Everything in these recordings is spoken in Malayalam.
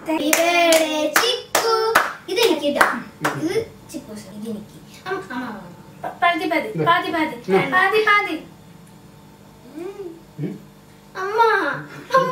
ചിക്കു ഇത് എനിക്ക് ഇതാ ഇത് ചിക്കു ഇത് എനിക്ക് അമ്മ അമ്മ അമ്മ. പാതി പാതി പാതി പാതി പാതി പാതി അമ്മ അമ്മ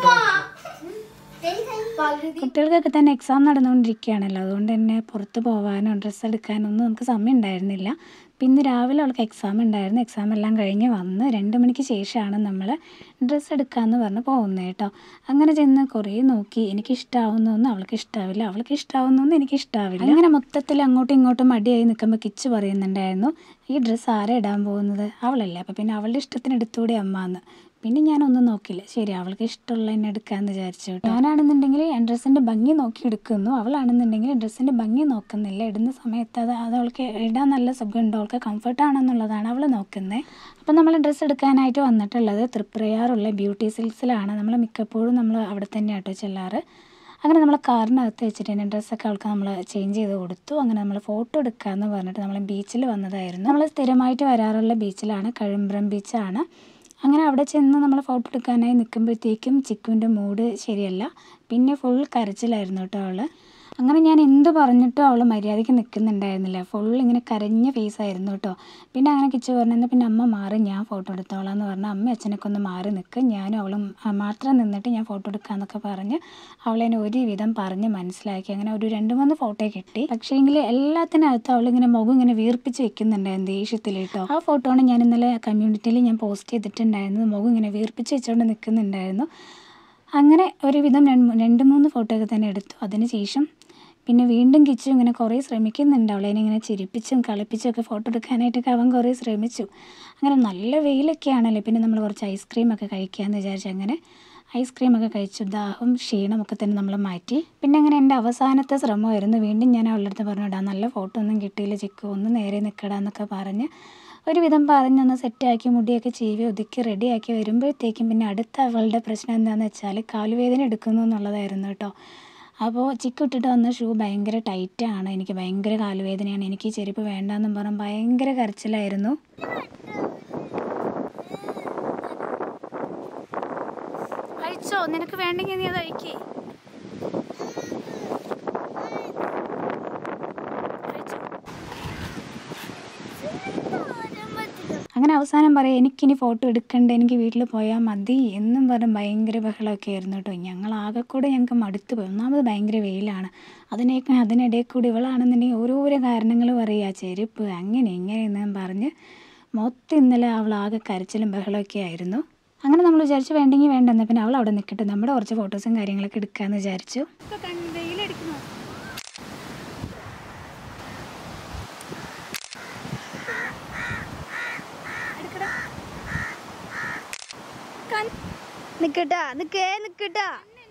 പകുതി കുട്ടികൾക്കൊക്കെ തന്നെ എക്സാം നടന്നുകൊണ്ടിരിക്കുകയാണല്ലോ അതുകൊണ്ട് തന്നെ പുറത്ത് പോകാനോ ഡ്രസ്സ് എടുക്കാനോ ഒന്നും നമുക്ക് സമയം ഉണ്ടായിരുന്നില്ല പിന്നെ രാവിലെ അവൾക്ക് എക്സാം ഉണ്ടായിരുന്നു എക്സാം എല്ലാം കഴിഞ്ഞ് വന്ന് രണ്ട് മണിക്ക് ശേഷമാണ് നമ്മൾ ഡ്രസ്സ് എടുക്കാമെന്ന് പറഞ്ഞ് പോകുന്നത് കേട്ടോ അങ്ങനെ ചെന്ന് കുറേ നോക്കി എനിക്ക് ഇഷ്ടമാവുന്നൊന്നും അവൾക്ക് ഇഷ്ടാവില്ല അവൾക്ക് ഇഷ്ടമാവുന്നൊന്നും എനിക്ക് ഇഷ്ടാവില്ല അങ്ങനെ മൊത്തത്തിൽ അങ്ങോട്ടും ഇങ്ങോട്ടും മടിയായി നിൽക്കുമ്പോൾ കിച്ച് പറയുന്നുണ്ടായിരുന്നു ഈ ഡ്രസ്സ് ആരാ ഇടാൻ പോകുന്നത് അവളല്ലേ അപ്പോൾ പിന്നെ അവളുടെ ഇഷ്ടത്തിന് എടുത്തുകൂടി അമ്മ എന്ന് പിന്നെ ഞാനൊന്നും നോക്കില്ല ശരി അവൾക്ക് ഇഷ്ടമുള്ള എന്നെ എടുക്കാമെന്ന് വിചാരിച്ചു കേട്ടോ ഞാനാണെന്നുണ്ടെങ്കിൽ ഡ്രസ്സിൻ്റെ ഭംഗി നോക്കി എടുക്കുന്നു അവളാണെന്നുണ്ടെങ്കിൽ ഡ്രസ്സിൻ്റെ ഭംഗി നോക്കുന്നില്ല ഇടുന്ന സമയത്ത് അത് അത് അവൾക്ക് ഇടാൻ നല്ല സുഖമുണ്ടോ അവൾക്ക് കംഫർട്ടാണെന്നുള്ളതാണ് അവൾ നോക്കുന്നത് അപ്പം നമ്മൾ ഡ്രസ്സ് എടുക്കാനായിട്ട് വന്നിട്ടുള്ളത് തൃപ്രയാറുള്ള ബ്യൂട്ടി സിൽക്സിലാണ് നമ്മൾ മിക്കപ്പോഴും നമ്മൾ അവിടെ തന്നെ ആട്ടോ ചെല്ലാറ് അങ്ങനെ നമ്മൾ കാറിനകത്ത് വെച്ചിട്ട് തന്നെ ഡ്രസ്സൊക്കെ അവൾക്ക് നമ്മൾ ചേഞ്ച് ചെയ്ത് കൊടുത്തു അങ്ങനെ നമ്മൾ ഫോട്ടോ എടുക്കാമെന്ന് പറഞ്ഞിട്ട് നമ്മൾ ബീച്ചിൽ വന്നതായിരുന്നു നമ്മൾ സ്ഥിരമായിട്ട് വരാറുള്ള ബീച്ചിലാണ് കഴിമ്പ്രം ബീച്ചാണ് അങ്ങനെ അവിടെ ചെന്ന് നമ്മൾ ഫോട്ടോ എടുക്കാനായി നിൽക്കുമ്പോഴത്തേക്കും ചിക്കുവിൻ്റെ മൂഡ് ശരിയല്ല പിന്നെ ഫുൾ കരച്ചിലായിരുന്നു കേട്ടോ അവൾ അങ്ങനെ ഞാൻ എന്ത് പറഞ്ഞിട്ടും അവൾ മര്യാദയ്ക്ക് നിൽക്കുന്നുണ്ടായിരുന്നില്ല ഫുൾ ഇങ്ങനെ കരഞ്ഞ ഫേസ് ആയിരുന്നു കേട്ടോ പിന്നെ അങ്ങനെ കിച്ചു പറഞ്ഞു "എന്നാ പിന്നെ അമ്മ മാറി ഞാൻ ഫോട്ടോ എടുത്തോളാം എന്ന് പറഞ്ഞ് അമ്മ അച്ഛനൊക്കെ ഒന്ന് മാറി നിൽക്ക് ഞാനും അവളും ആ, മാത്രം നിന്നിട്ട് ഞാൻ ഫോട്ടോ എടുക്കാമെന്നൊക്കെ പറഞ്ഞ് അവളെന്നെ ഒരുവിധം പറഞ്ഞ് മനസ്സിലാക്കി അങ്ങനെ ഒരു രണ്ട് മൂന്ന് ഫോട്ടോ കിട്ടി പക്ഷേങ്കിൽ എല്ലാത്തിനകത്തും അവളിങ്ങനെ മുഖം ഇങ്ങനെ വീർപ്പിച്ച് വെക്കുന്നുണ്ടായിരുന്നു ദേഷ്യത്തിൽ കേട്ടോ ആ ഫോട്ടോ ആണ് ഞാൻ ഇന്നലെ കമ്മ്യൂണിറ്റിയിൽ ഞാൻ പോസ്റ്റ് ചെയ്തിട്ടുണ്ടായിരുന്നത് മുഖം ഇങ്ങനെ വീർപ്പിച്ച് വെച്ചുകൊണ്ട് നിൽക്കുന്നുണ്ടായിരുന്നു അങ്ങനെ ഒരുവിധം രണ്ട് രണ്ട് മൂന്ന് ഫോട്ടോ ഒക്കെ തന്നെ എടുത്തു അതിന് ശേഷം പിന്നെ വീണ്ടും കിച്ചു ഇങ്ങനെ കുറേ ശ്രമിക്കുന്നുണ്ട് അവളെ ഇങ്ങനെ ചിരിപ്പിച്ചും കളിപ്പിച്ചും ഒക്കെ ഫോട്ടോ എടുക്കാനായിട്ടൊക്കെ അവൻ കുറേ ശ്രമിച്ചു അങ്ങനെ നല്ല വെയിലൊക്കെ ആണല്ലോ പിന്നെ നമ്മൾ കുറച്ച് ഐസ്ക്രീം ഒക്കെ കഴിക്കാമെന്ന് വിചാരിച്ചു അങ്ങനെ ഐസ്ക്രീം ഒക്കെ കഴിച്ചു ദാഹം ക്ഷീണമൊക്കെ തന്നെ നമ്മൾ മാറ്റി പിന്നെ അങ്ങനെ എൻ്റെ അവസാനത്തെ ശ്രമമായിരുന്നു വീണ്ടും ഞാൻ അവളുടെ അടുത്ത് പറഞ്ഞു ഇടാ നല്ല ഫോട്ടോ ഒന്നും കിട്ടിയില്ല ചിക്കു ഒന്ന് നേരെ നിൽക്കടാന്നൊക്കെ പറഞ്ഞ് ഒരുവിധം പറഞ്ഞൊന്ന് സെറ്റാക്കി മുടിയൊക്കെ ചീവി ഒതുക്കി റെഡിയാക്കി വരുമ്പോഴത്തേക്കും പിന്നെ അടുത്ത അവളുടെ പ്രശ്നം എന്താണെന്ന് വെച്ചാൽ കാലുവേദന എടുക്കുന്നു എന്നുള്ളതായിരുന്നു കേട്ടോ അപ്പോൾ ചിക്ക് ഇട്ടിട്ട് വന്ന ഷൂ ഭയങ്കര ടൈറ്റാണ് എനിക്ക് ഭയങ്കര കാലുവേദനയാണ് എനിക്ക് ഈ ചെരുപ്പ് വേണ്ടാന്നും പറഞ്ഞ് ഭയങ്കര കരച്ചിലായിരുന്നു അയച്ചോ നിനക്ക് വേണ്ടെങ്കിൽ നീ അത് അയക്കേ അങ്ങനെ അവസാനം പറയാം എനിക്കിനി ഫോട്ടോ എടുക്കണ്ട എനിക്ക് വീട്ടിൽ പോയാൽ മതി എന്നും പറഞ്ഞ് ഭയങ്കര ബഹളമൊക്കെ ആയിരുന്നു കേട്ടോ ഞങ്ങൾ ആകെ കൂടെ ഞങ്ങൾക്ക് മടുത്ത് പോയി ഒന്നാമത് ഭയങ്കര വെയിലാണ് അതിനേക്ക് അതിനിടയിൽ കൂടി ഇവളാണെന്നുണ്ടെങ്കിൽ ഓരോരോ കാരണങ്ങൾ പറയുക ചെരുപ്പ് അങ്ങനെ ഇങ്ങനെ എന്നും പറഞ്ഞ് മൊത്തം ഇന്നലെ അവൾ ആകെ കരച്ചിലും ബഹളമൊക്കെ ആയിരുന്നു അങ്ങനെ നമ്മൾ വിചാരിച്ചു വേണ്ടെങ്കിൽ വേണ്ടെന്ന് പിന്നെ അവൾ അവിടെ നിൽക്കട്ടെ നമ്മുടെ കുറച്ച് ഫോട്ടോസും കാര്യങ്ങളൊക്കെ എടുക്കാമെന്ന് വിചാരിച്ചു വെയിലടിക്കുന്നു നിക്കട്ടാ നിക്കേ നിക്കട്ടാ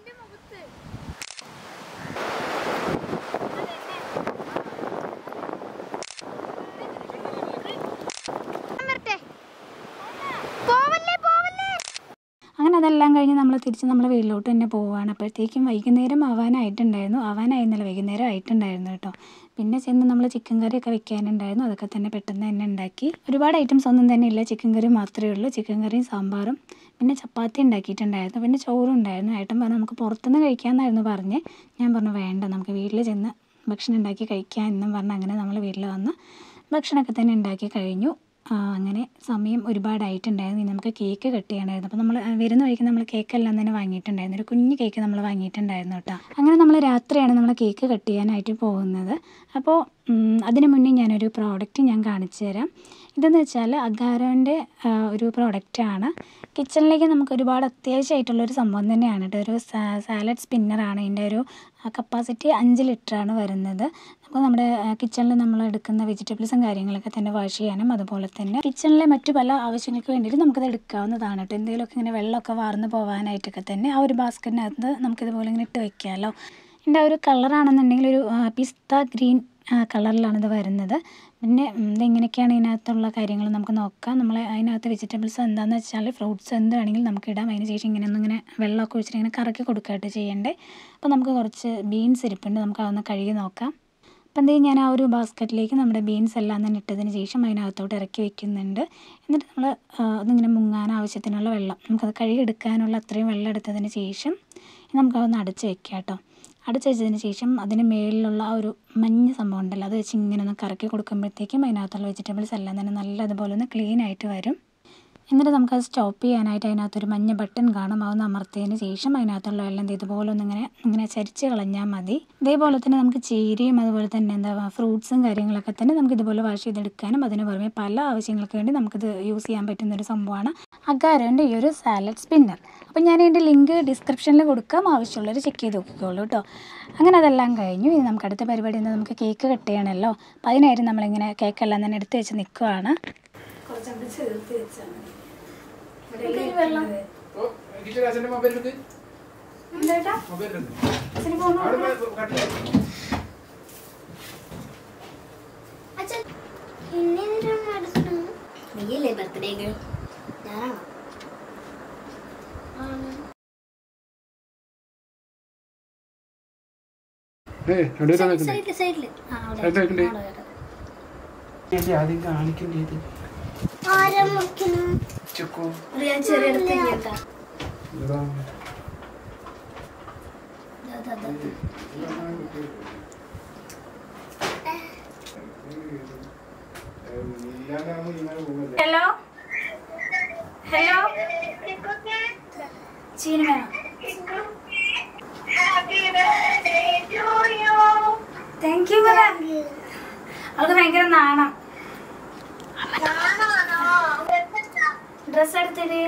പോവല്ലേ പോവല്ലേ അങ്ങനെ അതെല്ലാം കഴിഞ്ഞ് നമ്മൾ തിരിച്ച് നമ്മൾ വീട്ടിലോട്ട് തന്നെ പോവുകയാണ് അപ്പോഴത്തേക്കും വൈകുന്നേരം ആവാനായിട്ടുണ്ടായിരുന്നു ആവാനായിരുന്നില്ല വൈകുന്നേരം ആയിട്ടുണ്ടായിരുന്നു കേട്ടോ പിന്നെ ചെന്ന് നമ്മൾ ചിക്കൻ കറിയൊക്കെ വെക്കാനുണ്ടായിരുന്നു അതൊക്കെ തന്നെ പെട്ടെന്ന് തന്നെ ഉണ്ടാക്കി ഒരുപാട് ഐറ്റംസ് ഒന്നും തന്നെ ഇല്ല ചിക്കൻ കറി മാത്രമേ ഉള്ളൂ ചിക്കൻ കറിയും സാമ്പാറും പിന്നെ ചപ്പാത്തി ഉണ്ടാക്കിയിട്ടുണ്ടായിരുന്നു പിന്നെ ചോറും ഉണ്ടായിരുന്നു ഏട്ടൻ പറഞ്ഞു നമുക്ക് പുറത്തുനിന്ന് കഴിക്കാമെന്നായിരുന്നു പറഞ്ഞ് ഞാൻ പറഞ്ഞു വേണ്ട നമുക്ക് വീട്ടിൽ ചെന്ന് ഭക്ഷണം ഉണ്ടാക്കി കഴിക്കാം എന്നും പറഞ്ഞ് അങ്ങനെ നമ്മൾ വീട്ടിൽ വന്ന് ഭക്ഷണമൊക്കെ തന്നെ ഉണ്ടാക്കി കഴിഞ്ഞു ആ, അങ്ങനെ സമയം ഒരുപാടായിട്ടുണ്ടായിരുന്നു ഇനി നമുക്ക് കേക്ക് കട്ട് ചെയ്യണമായിരുന്നു അപ്പോൾ നമ്മൾ വരുന്ന വഴിക്ക് നമ്മൾ കേക്കെല്ലാം തന്നെ വാങ്ങിയിട്ടുണ്ടായിരുന്നു ഒരു കുഞ്ഞ് കേക്ക് നമ്മൾ വാങ്ങിയിട്ടുണ്ടായിരുന്നു കേട്ടോ അങ്ങനെ നമ്മൾ രാത്രിയാണ് നമ്മൾ കേക്ക് കട്ട് ചെയ്യാനായിട്ട് പോകുന്നത് അപ്പോൾ ഉം, അതിന് മുന്നേ ഞാനൊരു പ്രോഡക്റ്റ് ഞാൻ കാണിച്ചു തരാം ഇതെന്ന് വെച്ചാൽ അഗാരോൻ്റെ ഒരു പ്രോഡക്റ്റാണ് കിച്ചണിലേക്ക് നമുക്ക് ഒരുപാട് അത്യാവശ്യമായിട്ടുള്ളൊരു സംഭവം തന്നെയാണ് കേട്ടോ ഒരു സാലഡ് സ്പിന്നറാണ് ഇതിൻ്റെ ഒരു കപ്പാസിറ്റി അഞ്ച് ലിറ്ററാണ് വരുന്നത് അപ്പോൾ നമ്മുടെ കിച്ചണിൽ നമ്മൾ എടുക്കുന്ന വെജിറ്റബിൾസും കാര്യങ്ങളൊക്കെ തന്നെ വാഷ് ചെയ്യാനും അതുപോലെ തന്നെ കിച്ചണിലെ മറ്റു പല ആവശ്യങ്ങൾക്ക് വേണ്ടിയിട്ട് നമുക്കത് എടുക്കാവുന്നതാണ് കേട്ടോ എന്തെങ്കിലുമൊക്കെ ഇങ്ങനെ വെള്ളമൊക്കെ വാർന്ന് പോകാനായിട്ടൊക്കെ തന്നെ ആ ഒരു ബാസ്ക്കറ്റിനകത്ത് നമുക്കിതുപോലെ ഇങ്ങനെ ഇട്ട് വെക്കാമല്ലോ ഇതിൻ്റെ ആ ഒരു കളറാണെന്നുണ്ടെങ്കിൽ ഒരു പിസ്ത ഗ്രീൻ കളറിലാണ് ഇത് വരുന്നത് പിന്നെ ഉം, ഇതെങ്ങനെയൊക്കെയാണ് ഇതിനകത്തുള്ള കാര്യങ്ങൾ നമുക്ക് നോക്കാം നമ്മൾ അതിനകത്ത് വെജിറ്റബിൾസ് എന്താണെന്ന് വെച്ചാൽ ഫ്രൂട്ട്സ് എന്ത് വേണമെങ്കിലും നമുക്ക് ഇടാം അതിന് ശേഷം ഇങ്ങനെ ഒന്ന് ഇങ്ങനെ വെള്ളമൊക്കെ ഒഴിച്ചിട്ട് ഇങ്ങനെ കറക്കി കൊടുക്കുകയായിട്ട് ചെയ്യണ്ടേ അപ്പോൾ നമുക്ക് കുറച്ച് ബീൻസ് ഇരിപ്പുണ്ട് നമുക്ക് അതൊന്ന് കഴുകി നോക്കാം അപ്പം എന്ത് ചെയ്യും ഞാൻ ആ ഒരു ബാസ്ക്കറ്റിലേക്ക് നമ്മുടെ ബീൻസ് എല്ലാം തന്നെ ഇട്ടതിന് ശേഷം അതിനകത്തോട്ട് ഇറക്കി വെക്കുന്നുണ്ട് എന്നിട്ട് നമ്മൾ അതിങ്ങനെ മുങ്ങാൻ ആവശ്യത്തിനുള്ള വെള്ളം നമുക്കത് കഴുകിയെടുക്കാനുള്ള അത്രയും വെള്ളം എടുത്തതിന് ശേഷം നമുക്കതൊന്ന് അടച്ച് വെക്കാം കേട്ടോ അടച്ചു വെച്ചതിന് ശേഷം അതിന് മേളിലുള്ള ആ ഒരു മഞ്ഞ സംഭവം ഉണ്ടല്ലോ അത് വെച്ച് ഇങ്ങനെ ഒന്ന് കറക്കി കൊടുക്കുമ്പോഴത്തേക്കും അതിനകത്തുള്ള വെജിറ്റബിൾസ് എല്ലാം തന്നെ നല്ല അതുപോലെ ഒന്ന് ക്ലീൻ ആയിട്ട് വരും എന്നിട്ട് നമുക്കത് സ്റ്റോപ്പ് ചെയ്യാനായിട്ട് അതിനകത്തൊരു മഞ്ഞ ബട്ടൺ കാണും അതൊന്ന് അമർത്തിയതിന് ശേഷം അതിനകത്തുള്ള എല്ലാം ഇതുപോലെ ഒന്ന് ഇങ്ങനെ ഇങ്ങനെ ചരിച്ച് കളഞ്ഞാൽ മതി ഇതേപോലെ തന്നെ നമുക്ക് ചീരയും അതുപോലെ തന്നെ എന്താ ഫ്രൂട്ട്സും കാര്യങ്ങളൊക്കെ തന്നെ നമുക്ക് ഇതുപോലെ വാഷ് ചെയ്തെടുക്കാനും അതിന് പുറമെ പല ആവശ്യങ്ങൾക്ക് വേണ്ടി നമുക്കിത് യൂസ് ചെയ്യാൻ പറ്റുന്ന ഒരു സംഭവമാണ് അഗാരോൻ്റെ ഈ ഒരു സാലഡ് സ്പിന്നർ അപ്പം ഞാൻ ഇതിൻ്റെ ലിങ്ക് ഡിസ്ക്രിപ്ഷനിൽ കൊടുക്കാം ആവശ്യമുള്ളവർ ചെക്ക് ചെയ്ത് നോക്കിക്കോളൂ കേട്ടോ അങ്ങനെ അതെല്ലാം കഴിഞ്ഞു ഇനി നമുക്ക് അടുത്ത പരിപാടി എന്താ നമുക്ക് കേക്ക് കട്ട് ചെയ്യണമല്ലോ അപ്പം അതിനായിട്ട് നമ്മളിങ്ങനെ കേക്കെല്ലാം തന്നെ എടുത്ത് വെച്ച് നിൽക്കുവാണ് കുറച്ചങ്ങോട്ട് ചേർത്ത് വെച്ചാൽ മതി വെള്ളം ഓ, കിച്ചൺ അച്ഛൻ്റെ മൊബൈൽ എടുക്ക്. എന്താ മൊബൈൽ എടുക്ക്. ഇച്ചിരി പോണോ അവിടെ പോയി കട്ട് ചെയ്യ്. അച്ഛൻ പിന്നെ എന്തിനാണ് എടുക്കുന്നത് നീയല്ലേ ബർത്ത്ഡേ ഗേൾ ഞാനാണോ ആണ്. ഏയ്, എവിടെയാ സൈ- വെക്കുന്നെ? സൈഡില് സൈഡില് ആ അവിടെ സൈഡില് വെക്കണ്ടേ? അവിടെ അവിടെ. ഏയ്, ആദ്യം കാണിക്കേണ്ടത് ആരാ മുറിക്കണം ചുക്കു ഒരു ഞാൻ ചെറിയ അടുത്ത് കേട്ടാ ഇതാ. ഇല്ലാണ്ടാവുമ്പോ ഇങ്ങനെ പോവല്ലേ? ഹലോ ഹലോ ചീന വേണം താങ്ക് യു പറ അത് ഭയങ്കര നാണം ഡ്രസ് എടുത്തിട്ട്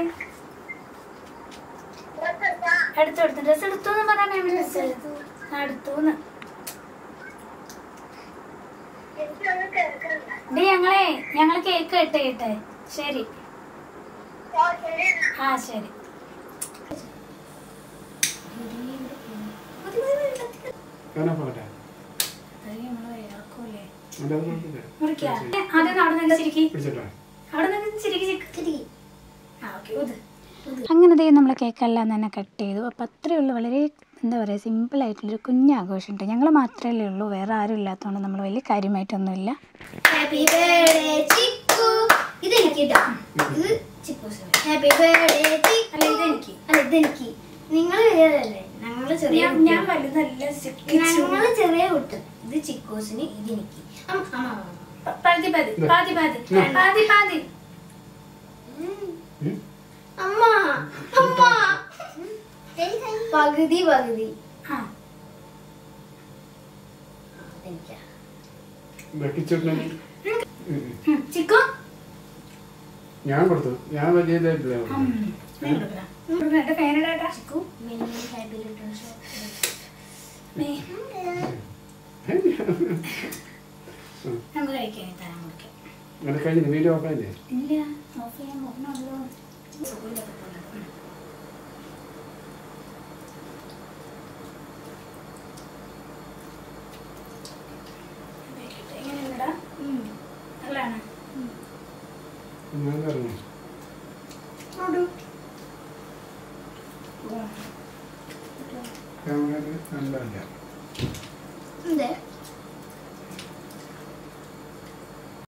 എടുത്തു എടുത്തു ഡ്രസ് എടുത്തു എന്ന് പറയാൻ ഡ്രസ് എടുത്തുന്ന് ഡി ഞങ്ങളെ ഞങ്ങൾ കേക്ക് കട്ട് ചെയ്യട്ടെ ശരി ആ ശരി ഞാനാ പോകട്ടെ? അല്ല, അത് കുഴപ്പമില്ല. മുറിക്കാം ആദ്യം അവിടെ നിന്ന് ചിരിക്കി പിടിച്ചോട്ടെ? അവിടെ നിന്ന് ചിരിക്കി ചിരിക്കി ആ ഓക്കെ ഊത് അങ്ങനെ ദേ നമ്മൾ കേക്കെല്ലാം തന്നെ കട്ട് ചെയ്തു അപ്പോൾ അത്രയേ ഉള്ളൂ വളരെ എന്താ പറയുക സിമ്പിളായിട്ടുള്ളൊരു കുഞ്ഞാഘോഷം ഉണ്ട് ഞങ്ങൾ മാത്രമേ ഉള്ളൂ വേറെ ആരും ഇല്ലാത്തതുകൊണ്ട് നമ്മൾ വലിയ കാര്യമായിട്ടൊന്നുമില്ല ഹാപ്പി ബർത്ത്ഡേ ചിക്കു ഇത് എനിക്ക് ഇടാ ഇത് ചിക്കു ഹാപ്പി ബർത്ത്ഡേ ചിക്കു അല്ല ഇതെനിക്ക് അല്ല ഇതെനിക്ക് നിങ്ങൾ വേറല്ലേ ഞങ്ങള് ചെറിയ ഞാൻ ഞാൻ വലുതല്ല ഞങ്ങള് ചെറിയ കുട്ടി ഇത് ചിക്കോസിന് ഇത് എനിക്ക് അമ്മ അമ്മ അമ്മ. പാതി പാതി പാതി പാതി പാതി പാതി ഉം? അമ്മ അമ്മ പകുതി പകുതി ആ ആ, അതെനിക്കാ വെട്ടിച്ചിട്ടുണ്ടെങ്കിൽ ഉം, ഉം. ഉം, ചിക്കു ഞാൻ കൊടുത്തു ഞാൻ വലിയ ഇതായിട്ടില്ല ഉം, നീ കൊടുക്കടാ. കൊടുക്കടാ, എന്റെ പേരെടാ Chikku mini happy little show നീ നമുക്ക് കഴിക്കാൻ തരാൻ കൊടുക്കാം അങ്ങനെ കഴിഞ്ഞില്ല വീഡിയോ ഓഫായില്ലേ ഇല്ല ഓഫ് ചെയ്യാൻ നോക്കണമല്ലോ സുഖമില്ലാത്ത പോലെ. ഉം. കഴിക്കട്ടെ. എങ്ങനെയുണ്ടെടാ? നല്ലതാണോ? ഞാൻ പറഞ്ഞു ഉം. ക്യാമറ കണ്ടല്ല എന്തേ